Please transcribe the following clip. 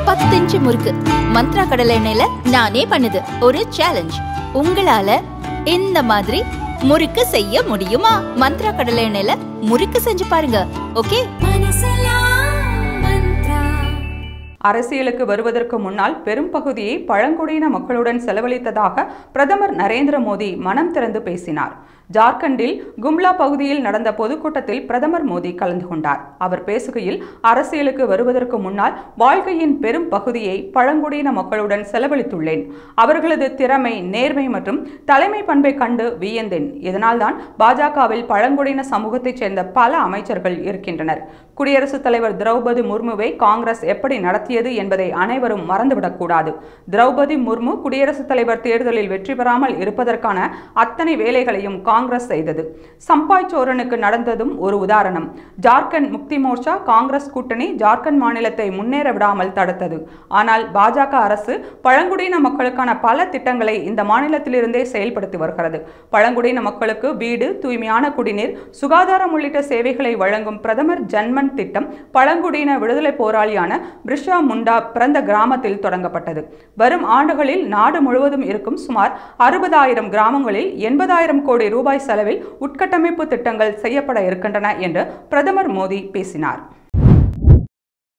பத்து இன்ச்சு முறுக்கு மந்த்ரா கடலை எண்ணெயில நானே பண்ணுது ஒரு சேலஞ்ச் உங்களால இந்த மாதிரி முறுக்கு செய்ய முடியுமா மந்த்ரா கடலை எண்ணெயில முறுக்கு செஞ்சு பாருங்க ஓகே அரசியலுக்கு வருவதற்கு முன்னால் பெரும் பகுதியை பழங்குடியின மக்களுடன் செலவழித்ததாக பிரதமர் நரேந்திர மோடி மனம் திறந்து பேசினார் ஜார்க்கண்டில் கும்லா பகுதியில் நடந்த பொதுக்கூட்டத்தில் பிரதமர் மோடி கலந்து கொண்டார் அவர் பேசுகையில் அரசியலுக்கு வருவதற்கு முன்னால் வாழ்க்கையின் பெரும் பகுதியை பழங்குடியின மக்களுடன் செலவழித்துள்ளேன் அவர்களது திறமை நேர்மை மற்றும் தலைமை பண்பை கண்டு வியந்தேன் இதனால்தான் பாஜகவில் பழங்குடியின சமூகத்தைச் சேர்ந்த பல அமைச்சர்கள் இருக்கின்றனர் குடியரசுத் தலைவர் திரௌபதி முர்முவை காங்கிரஸ் எப்படி நடத்தியது என்பதை அனைவரும் மறந்துவிடக்கூடாது திரௌபதி முர்மு குடியரசுத் தலைவர் தேர்தலில் வெற்றி பெறாமல் இருப்பதற்கான அத்தனை வேலைகளையும் காங்கிரஸ் செய்தது சம்பாய் சோரனுக்கு நடந்ததும் ஒரு உதாரணம் ஜார்க்கண்ட் முக்தி மோர்ச்சா காங்கிரஸ் கூட்டணி ஜார்க்கண்ட் மாநிலத்தை முன்னேற விடாமல் தடுத்தது ஆனால் பாஜக அரசு பழங்குடியின மக்களுக்கான பல திட்டங்களை இந்த மாநிலத்திலிருந்தே செயல்படுத்தி வருகிறது பழங்குடியின மக்களுக்கு வீடு தூய்மையான குடிநீர் சுகாதாரம் உள்ளிட்ட சேவைகளை வழங்கும் பிரதமர் ஜன்மன் திட்டம் பழங்குடியின விடுதலை போராளியான பிரிஷா முண்டா பிறந்த கிராமத்தில் தொடங்கப்பட்டது வரும் ஆண்டுகளில் நாடு முழுவதும் இருக்கும் சுமார் அறுபதாயிரம் கிராமங்களில் எண்பதாயிரம் கோடி ரூபாய் செலவில் உட்கட்டமைப்பு திட்டங்கள் செய்யப்பட இருக்கின்றன என்று பிரதமர் மோடி பேசினார்